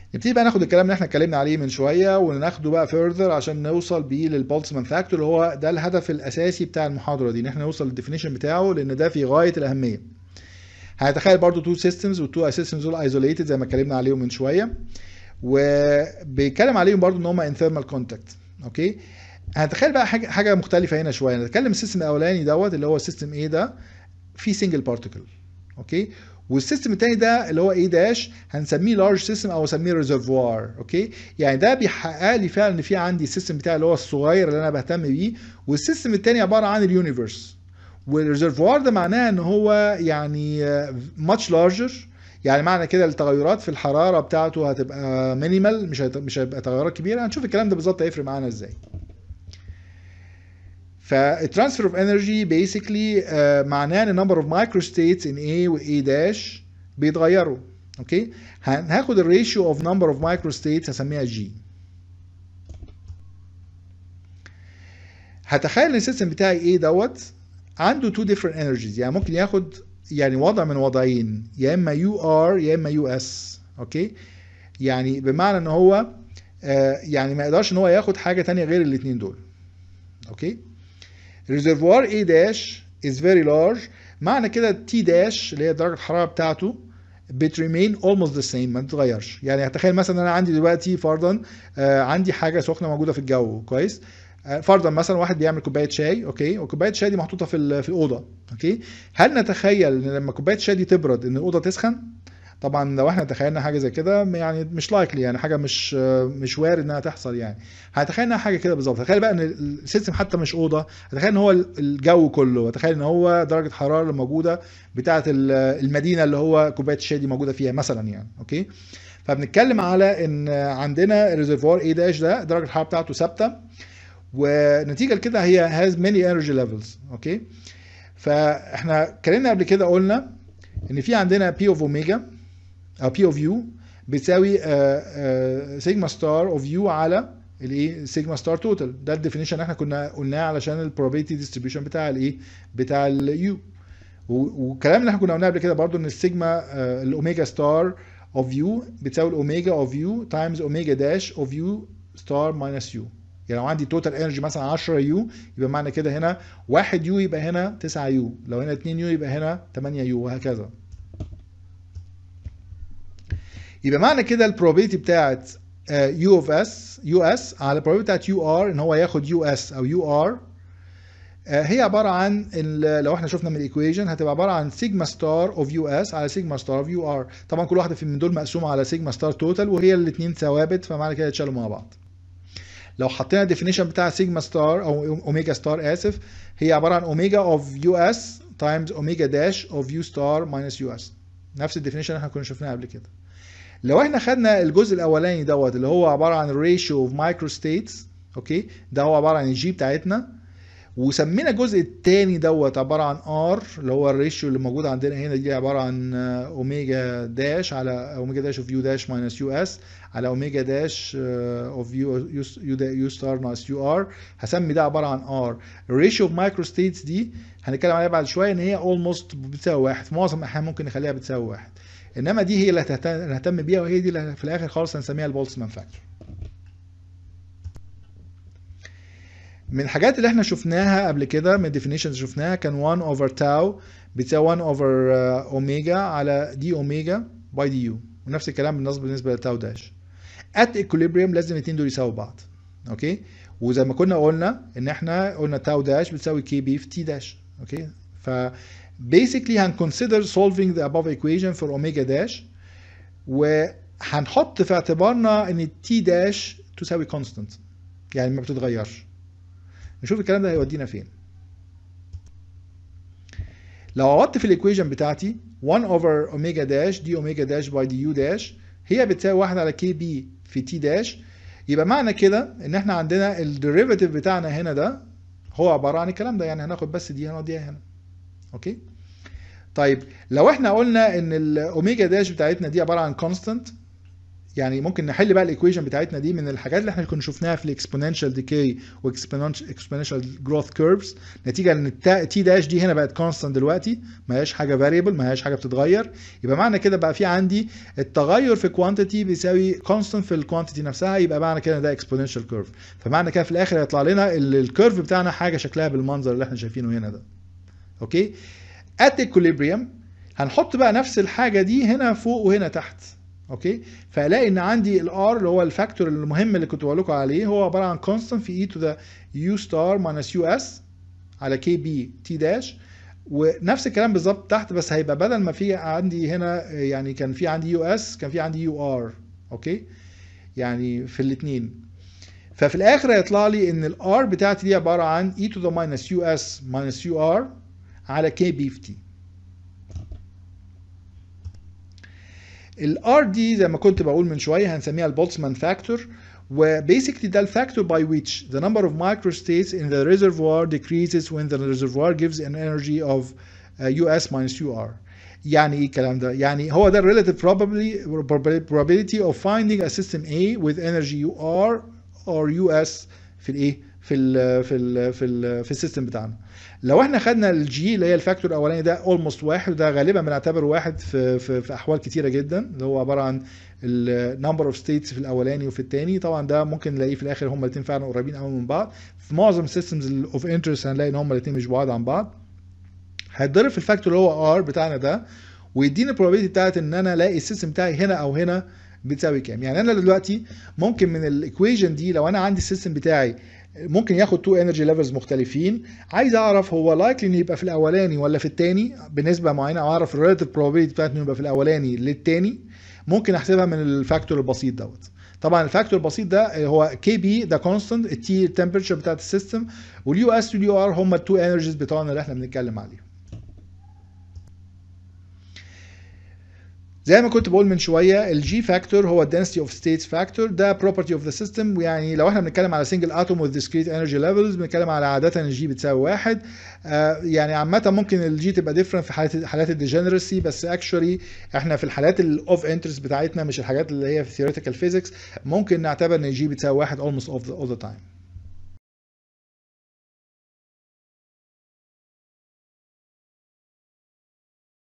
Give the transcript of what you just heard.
نبتدي بقى ناخد الكلام اللي احنا اتكلمنا عليه من شويه وناخده بقى فيرذر عشان نوصل بيه للبولتسمان فاكتور اللي هو ده الهدف الاساسي بتاع المحاضره دي ان احنا نوصل للديفينيشن بتاعه لان ده في غايه الاهميه هنتخيل برضو تو سيستمز والتو سيستمز دول ايزوليتد زي ما اتكلمنا عليهم من شويه وبيتكلم عليهم برضو ان هم ان ثيرمال كونتاكت اوكي هنتخيل بقى حاجه حاجه مختلفه هنا شويه نتكلم السيستم الاولاني دوت اللي هو السيستم ايه ده في سنجل بارتيكل اوكي والسيستم التاني ده اللي هو ايه داش هنسميه لارج سيستم او اسميه ريزرفوار اوكي يعني ده بيحقق لي فعلا ان في عندي السيستم بتاعي اللي هو الصغير اللي انا بهتم بيه والسيستم التاني عباره عن اليونيفرس والريزرفوار ده معناه ان هو يعني ماتش لارجر يعني معنى كده التغيرات في الحراره بتاعته هتبقى مينيمال مش مش هيبقى تغيرات كبيره هنشوف الكلام ده بالظبط هيفرق معانا ازاي فالترانسفير اوف انرجي بيسكلي معناه ان النمبر اوف مايكرو ستيتس ان A و A داش بيتغيروا اوكي هاخد الريشيو اوف نمبر اوف مايكرو ستيتس هسميها جي هتخيل ان السيستم بتاعي ايه دوت عنده تو ديفرنت انرجيز يعني ممكن ياخد يعني وضع من وضعين يا اما يو ار يا اما يو اس اوكي يعني بمعنى ان هو آه يعني ما يقدرش ان هو ياخد حاجه تانية غير الاثنين دول اوكي ريزرفوار A داش is very large معنى كده T داش اللي هي درجة الحرارة بتاعته بتريمين almost the same ما تتغيرش يعني هتخيل مثلا انا عندي دلوقتي فرضا آه عندي حاجة سخنة موجودة في الجو كويس آه فرضا مثلا واحد بيعمل كوبايه شاي اوكي وكوبايه الشاي دي محطوطه في في الاوضه اوكي هل نتخيل ان لما كوبايه الشاي دي تبرد ان الاوضه تسخن طبعا لو احنا تخيلنا حاجه زي كده يعني مش لايكلي يعني حاجه مش مش وارد انها تحصل يعني هتخيل انها حاجه كده بالظبط تخيل بقى ان السيستم حتى مش اوضه هتخيل ان هو الجو كله وتخيل ان هو درجه الحراره اللي موجوده بتاعه المدينه اللي هو كوبايه الشاي دي موجوده فيها مثلا يعني اوكي فبنتكلم على ان عندنا الريزرفوار اي داش ده درجه الحراره بتاعته ثابته ونتيجه لكده هي هاز ماني انرجي ليفلز اوكي فاحنا اتكلمنا قبل كده قلنا ان في عندنا بي اوف اوميجا او بي اوف يو بتساوي سيجما ستار اوف يو على الايه سيجما ستار توتال ده الديفينيشن احنا كنا قلناه علشان البروبابيلتي ديستريبيوشن بتاع الايه بتاع اليو والكلام اللي احنا كنا قلناه قبل كده برضو ان السيجما الاوميجا ستار اوف يو بتساوي الاوميجا اوف يو تايمز اوميجا داش اوف يو ستار ماينس يو يعني لو عندي توتال انرجي مثلا 10 يو يبقى معنى كده هنا 1 يو يبقى هنا 9 يو لو هنا 2 يو يبقى هنا 8 يو وهكذا يبقى معنى كده البروبابيلتي بتاعت يو اوف اس يو اس على البروبابيلتي بتاعت يو ار ان هو ياخد يو اس او يو ار هي عباره عن لو احنا شفنا من الايكويشن هتبقى عباره عن سيجما ستار اوف يو اس على سيجما ستار اوف يو ار طبعا كل واحده من دول مقسومه على سيجما ستار توتال وهي الاثنين ثوابت فمعنى كده يتشالوا مع بعض لو حطينا الديفينيشن بتاع سيجما ستار او اوميجا ستار اسف هي عباره عن اوميجا اوف يو اس تايمز اوميجا داش اوف يو ستار ماينس يو اس نفس الديفينيشن احنا كنا شفناها قبل كده لو احنا خدنا الجزء الاولاني دوت اللي هو عباره عن الريشيو اوف مايكرو ستيتس اوكي ده هو عباره عن الجي بتاعتنا وسمينا الجزء الثاني دوت عباره عن ار اللي هو الريشيو اللي موجود عندنا هنا دي عباره عن اوميجا داش على اوميجا داش اوف يو داش ماينس يو اس على اوميجا داش اوف يو يو ستار ناقص يو ار هسمي ده عباره عن ار الريشيو اوف مايكرو ستيتس دي هنتكلم عليها بعد شويه ان هي اولموست بتساوي واحد في معظم الاحيان ممكن نخليها بتساوي واحد انما دي هي اللي هنهتم بيها وهي دي اللي في الاخر خالص هنسميها البولتسمان فاكتور من الحاجات اللي احنا شفناها قبل كده من الديفينيشنز شفناها كان 1 اوفر تاو بتساوي 1 اوفر اوميجا على دي اوميجا باي دي يو ونفس الكلام بالنسبه بالنسبه لتاو داش ات ايكوليبريم لازم الاثنين دول يساووا بعض اوكي وزي ما كنا قلنا ان احنا قلنا تاو داش بتساوي كي بي في تي داش اوكي ف basically هنconsider solving the above equation for omega dash وهنحط في اعتبارنا ان t dash تساوي constant يعني ما بتتغيرش نشوف الكلام ده هيودينا فين لو عوضت في الايكويشن بتاعتي 1 over omega dash دي omega dash by du dash هي بتساوي 1 على kb في t dash يبقى معنى كده ان احنا عندنا الديريفاتيف بتاعنا هنا ده هو عباره عن الكلام ده يعني هناخد بس دي هنا ودي هنا اوكي طيب لو احنا قلنا ان الاوميجا داش بتاعتنا دي عباره عن كونستانت يعني ممكن نحل بقى الايكويشن بتاعتنا دي من الحاجات اللي احنا كنا شفناها في الاكسبوننشال ديكي واكسبوننشال جروث كيرفز نتيجه ان التي داش دي هنا بقت كونستانت دلوقتي ما هياش حاجه فاريبل ما هياش حاجه بتتغير يبقى معنى كده بقى في عندي التغير في كوانتيتي بيساوي كونستانت في الكوانتيتي نفسها يبقى معنى كده ده اكسبوننشال كيرف فمعنى كده في الاخر هيطلع لنا الكيرف بتاعنا حاجه شكلها بالمنظر اللي احنا شايفينه هنا ده اوكي ات equilibrium هنحط بقى نفس الحاجه دي هنا فوق وهنا تحت اوكي فالاقي ان عندي الار اللي هو الفاكتور المهم اللي كنت بقول لكم عليه هو عباره عن كونستانت في اي تو ذا يو ستار ماينس يو اس على كي بي تي داش ونفس الكلام بالظبط تحت بس هيبقى بدل ما في عندي هنا يعني كان في عندي يو اس كان في عندي يو ار اوكي يعني في الاثنين ففي الاخر هيطلع لي ان الار بتاعتي دي عباره عن اي تو ذا ماينس يو اس ماينس يو ار على كي بي في تي الار دي زي ما كنت بقول من شويه هنسميها البولتزمان فاكتور وبيسكلي ده الفاكتور by which the number of microstates in the reservoir decreases when the reservoir gives an energy of uh, US minus UR. يعني ايه الكلام ده؟ يعني هو ده relative probability probability of finding a system A with energy UR or US في الايه؟ في ال في ال في ال في السيستم بتاعنا. لو احنا خدنا الجي اللي هي الفاكتور الاولاني ده اولموست واحد وده غالبا بنعتبره واحد في في, في احوال كتيره جدا اللي هو عباره عن النمبر اوف ستيتس في الاولاني وفي الثاني طبعا ده ممكن نلاقيه في الاخر هما الاثنين فعلا قريبين قوي من بعض في معظم السيستمز اوف انترست هنلاقي ان هما الاثنين مش بعاد عن بعض هيتضرب في الفاكتور اللي هو ار بتاعنا ده ويديني البروبابيلتي بتاعت ان انا الاقي السيستم بتاعي هنا او هنا بتساوي كام يعني انا دلوقتي ممكن من الايكويشن دي لو انا عندي السيستم بتاعي ممكن ياخد تو انرجي ليفلز مختلفين عايز اعرف هو لايكلي انه يبقى في الاولاني ولا في الثاني بنسبه معينه او اعرف الريلاتيف probability بتاعت انه يبقى في الاولاني للثاني ممكن احسبها من الفاكتور البسيط دوت طبعا الفاكتور البسيط ده هو كي بي ده كونستنت التي التمبرتشر بتاعت السيستم واليو اس واليو ار هم التو انرجيز بتوعنا اللي احنا بنتكلم عليهم زي ما كنت بقول من شويه الجي فاكتور هو الدنسيتي اوف ستيتس فاكتور ده بروبرتي اوف ذا سيستم ويعني لو احنا بنتكلم على سنجل اتوم وذ ديسكريت انرجي ليفلز بنتكلم على عاده الجي بتساوي واحد آه يعني عامه ممكن الجي تبقى ديفرنت في حالات حالات الديجنرسي بس اكشولي احنا في الحالات الاوف انترست بتاعتنا مش الحاجات اللي هي في ثيوريتيكال فيزيكس ممكن نعتبر ان الجي بتساوي واحد almost all the, all the time